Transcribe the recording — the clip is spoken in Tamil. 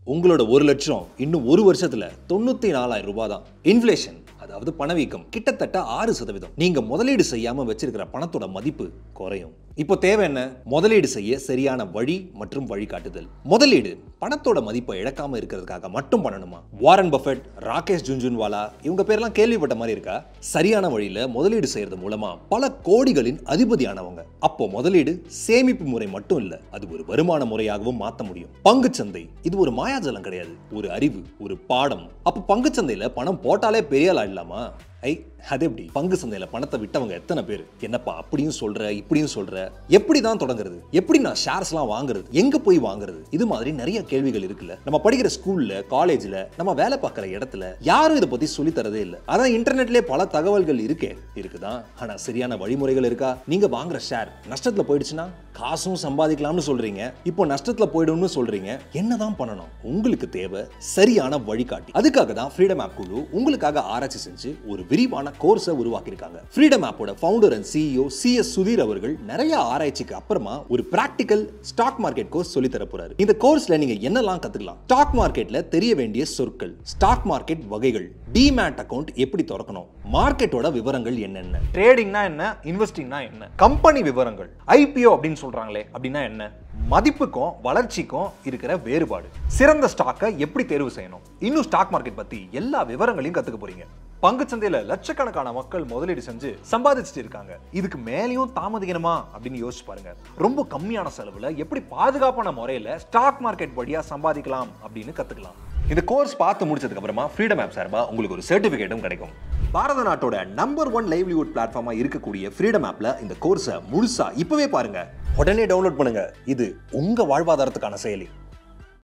உங்களோட ஒரு லட்சம் இன்னும் ஒரு வருஷத்துல தொண்ணூத்தி நாலாயிரம் ரூபாய் தான் இன்ஃப்ளேஷன் அதாவது பணவீக்கம் கிட்டத்தட்ட ஆறு சதவீதம் நீங்க முதலீடு செய்யாம வச்சிருக்கிற பணத்தோட மதிப்பு குறையும் இப்போ தேவை என்ன முதலீடு செய்ய சரியான வழி மற்றும் வழிகாட்டுதல் முதலீடு பணத்தோட மதிப்பை இழக்காம இருக்கிறதுக்காக மட்டும் பண்ணணுமா வாரன் பஃபெட் ராகேஷ் ஜுன்ஜுன்வாலா இவங்க பேர்லாம் கேள்விப்பட்ட மாதிரி இருக்கா சரியான வழியில முதலீடு செய்யறது மூலமா பல கோடிகளின் அதிபதியானவங்க அப்போ முதலீடு சேமிப்பு முறை மட்டும் இல்ல அது ஒரு வருமான முறையாகவும் மாத்த முடியும் பங்குச்சந்தை இது ஒரு மாயாஜலம் கிடையாது ஒரு அறிவு ஒரு பாடம் அப்ப பங்குச்சந்தையில பணம் போட்டாலே பெரிய ஆள் ஆயிடலாமா ஐ அது எப்படி பங்கு சந்தையில பணத்தை விட்டவங்க எத்தனை பேர் என்னப்பா அப்படியும் சொல்ற இப்படியும் சொல்ற எப்படி தான் தொடங்குறது எப்படி நான் ஷேர்ஸ்லாம் வாங்குறது எங்க போய் வாங்குறது இது மாதிரி நிறைய கேள்விகள் இருக்குல்ல நம்ம படிக்கிற ஸ்கூல்ல காலேஜ்ல நம்ம வேலை பார்க்குற இடத்துல யாரும் இதை பத்தி சொல்லி தரதே இல்லை அதான் இன்டர்நெட்லயே பல தகவல்கள் இருக்கே இருக்குதான் ஆனா சரியான வழிமுறைகள் இருக்கா நீங்க வாங்குற ஷேர் நஷ்டத்துல போயிடுச்சுன்னா காசும் சம்பாதிக்கலாம்னு சொல்றீங்க இப்போ நஷ்டத்துல போயிடும்னு சொல்றீங்க என்னதான் பண்ணணும் உங்களுக்கு தேவை சரியான வழிகாட்டி அதுக்காக தான் ஃப்ரீடம் ஆப் குழு உங்களுக்காக ஆராய்ச்சி செஞ்சு ஒரு விரிவான கோர்ஸை உருவாக்கியிருக்காங்க ஃப்ரீடம் ஆப்போட founder and CEO C S Sudhir அவர்கள் நிறைய ஆராய்ச்சிக்கு அப்புறமா ஒரு பிராக்டிக்கல் ஸ்டாக் மார்க்கெட் கோர்ஸ் சொல்லி தர போறாரு இந்த கோர்ஸ்ல நீங்க என்னெல்லாம் கத்துக்கலாம் ஸ்டாக் மார்க்கெட்ல தெரிய வேண்டிய சொற்கள் ஸ்டாக் மார்க்கெட் வகைகள் டிமேட் அக்கவுண்ட் எப்படி திறக்கணும் மார்க்கெட்டோட விவரங்கள் என்னென்ன ட்ரேடிங்னா என்ன இன்வெஸ்டிங்னா என்ன கம்பெனி விவரங்கள் ஐபிஓ அப்படின்னு சொல்றாங்களே அப்படின்னா என்ன மதிப்புக்கும் வளர்ச்சிக்கும் இருக்கிற வேறுபாடு சிறந்த ஸ்டாக்கை எப்படி தேர்வு செய்யணும் இன்னும் ஸ்டாக் மார்க்கெட் பத்தி எல்லா விவரங்களையும் கத்துக்க போறீங்க பங்குச்சந்தையில லட்சக்கணக்கான மக்கள் முதலீடு செஞ்சு சம்பாதிச்சுட்டு இருக்காங்க இதுக்கு மேலேயும் தாமதிக்கணுமா அப்படின்னு யோசிச்சு பாருங்க ரொம்ப கம்மியான செலவுல எப்படி பாதுகாப்பான முறையில ஸ்டாக் மார்க்கெட் வழியா சம்பாதிக்கலாம் அப்படின்னு கத்துக்கலாம் இந்த கோர்ஸ் பார்த்து முடிச்சதுக்கு அப்புறமா ஃப்ரீடம் ஆப் சார்பா உங்களுக்கு ஒரு சர்டிபிகேட்டும் கிடைக்கும் பாரத நாட்டோட நம்பர் ஒன் லைவ்லிவுட் பிளாட்ஃபார்மா இருக்கக்கூடிய ஃப்ரீடம் ஆப்ல இந்த கோர்ஸை முழுசா இப்பவே பாருங்க உடனே டவுன்லோட் பண்ணுங்க இது உங்க வாழ்வாதாரத்துக்கான செயலி